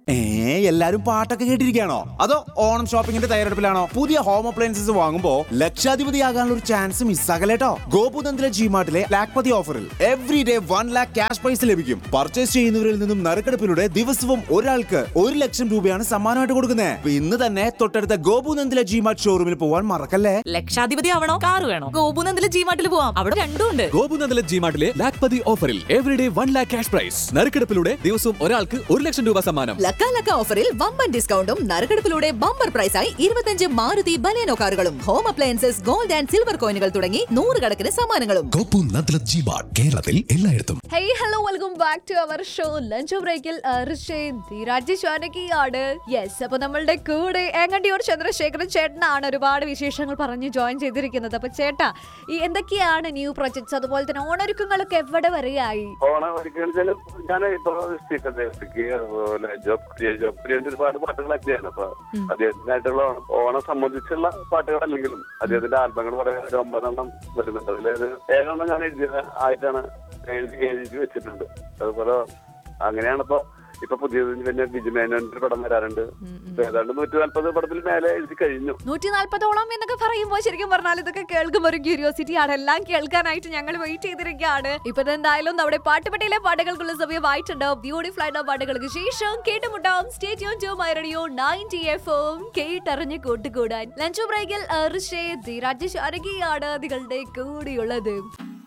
ഏ എല്ലാരും പാട്ടൊക്കെ കേട്ടിരിക്കുകയാണോ അതോ ഓണം ഷോപ്പിംഗിന്റെ തയ്യാറെടുപ്പിലാണോ പുതിയ ഹോം അപ്ലയൻസസ് വാങ്ങുമ്പോ ലക്ഷാധിപതിയാകാനുള്ള ഒരു ചാൻസ് മിസ്സാകലേട്ടോ ഗോപുനന്ദിലെ ജിമാർട്ടിലെ ലാക്പതി ഓഫറിൽ every day one lakh cash prize ലഭിക്കും പർച്ചേസ് ചെയ്യുന്നവരിൽ നിന്നും നറുക്കെടുപ്പിലൂടെ ദിവസവും ഒരാൾക്ക് ഒരു ലക്ഷം രൂപയാണ് സമ്മാനമായിട്ട് കൊടുക്കുന്നത് അപ്പൊ ഇന്ന് തന്നെ തൊട്ടടുത്ത ഗോപുനന്ദിലെ ജിമാർട്ട് ഷോറൂമിൽ പോവാൻ മറക്കല്ലേ ലക്ഷാധിപതി ആവണോ കാറ് വേണോ ഗോപുനന്ദിലെ ജീമാട്ടിൽ പോവാം അവിടെ രണ്ടും ഉണ്ട് ഗോപുനന്ദല ജിമാർട്ടിലെ ലാക്പതി ഓഫറിൽ everyday one lakh cash prize നറുക്കെടുപ്പിലൂടെ ദിവസവും ഒരാൾക്ക് ഒരു ലക്ഷം രൂപ സമ്മാനം ലക്ക ലക്ക ഓഫറിൽ വമ്പൻ ഡിസ്കൗണ്ടും നറുക്കെടുപ്പിലൂടെ ബമ്പർ പ്രൈസായി ഇരുപത്തഞ്ച് മാരുതി ബലേനോ കാറുകളും home appliances gold and silver കോയിനുകൾ തുടങ്ങി നൂറുകണക്കിന് സമ്മാനങ്ങളും ഗോപു നദ്ല ജിബാർ കേരളത്തിൽ എല്ലായിടത്തും hey hello welcome back to our show lunch ബ്രേക്കിൽ ധീരാജ് ഷാനകിയാണ് യെസ് അപ്പൊ നമ്മളുടെ കൂടെ ഏങ്ങണ്ടിയൂർ ചന്ദ്രശേഖരൻ ചേട്ടനാണ് ഒരുപാട് വിശേഷങ്ങൾ പറഞ്ഞ് ജോയിൻ ചെയ്തിരിക്കുന്നത് അപ്പൊ ചേട്ടാ ഈ എന്തൊക്കെയാണ് ന്യൂ പ്രൊജക്ട്സ് അതുപോലെ തന്നെ ഓണൊരുക്കങ്ങളൊക്കെ എവിടെ വരെയായി ഓണം ഒരിക്കലും ഞാൻ ഇപ്പൊ സ്പീക്കർ ദേവസിക്ക് അതുപോലെ ജോബ് ക്രിയ ജോബ് ക്രിയന്റെ ഒരുപാട് പാട്ടുകളൊക്കെയാണ് അപ്പൊ അദ്ദേഹത്തിനായിട്ടുള്ള ഓണം ഓണം സംബന്ധിച്ചുള്ള പാട്ടുകൾ അല്ലെങ്കിലും അദ്ദേഹത്തിന്റെ ആൽബങ്ങൾ പറയാൻ ഒരു ഒമ്പതെണ്ണം വരുന്നുണ്ട് അതിൽ ഏഴെണ്ണം ഞാൻ എഴുതിയ ആയിട്ടാണ് എഴുതി എഴുതി വെച്ചിട്ടുണ്ട് അതുപോലെ അങ്ങനെയാണ് ഇപ്പൊ ഇപ്പൊ പുതിയത് പിന്നെ ബിജുമേനോന്റെ ഒരു പടം വരാറുണ്ട് ഇപ്പൊ ഏതാണ്ട് നൂറ്റി നാല്പത് പടത്തിൽ മേലെ എഴുതി കഴിഞ്ഞു നൂറ്റി നാല്പതോളം എന്നൊക്കെ പറയുമ്പോൾ ശരിക്കും പറഞ്ഞാൽ ഇതൊക്കെ കേൾക്കുമ്പോൾ ഒരു ക്യൂരിയോസിറ്റി ആണ് എല്ലാം കേൾക്കാനായിട്ട് ഞങ്ങൾ വെയിറ്റ് ചെയ്തിരിക്കുകയാണ് ഇപ്പൊ എന്തായാലും നമ്മുടെ പാട്ടുപെട്ടിയിലെ പാട്ടുകൾക്കുള്ള സമയമായിട്ടുണ്ട് ബ്യൂട്ടിഫുൾ ആയിട്ടുള്ള പാട്ടുകൾക്ക് ശേഷം കേട്ടുമുട്ടാം stay tuned to my radio ninety F M കേട്ടറിഞ്ഞ് കൂട്ടുകൂടാൻ ലഞ്ച് ബ്രേക്കിൽ ഋഷേ ധീരാജ് ശാരകിയാണ് നിങ്ങളുടെ കൂടെയുള്ളത്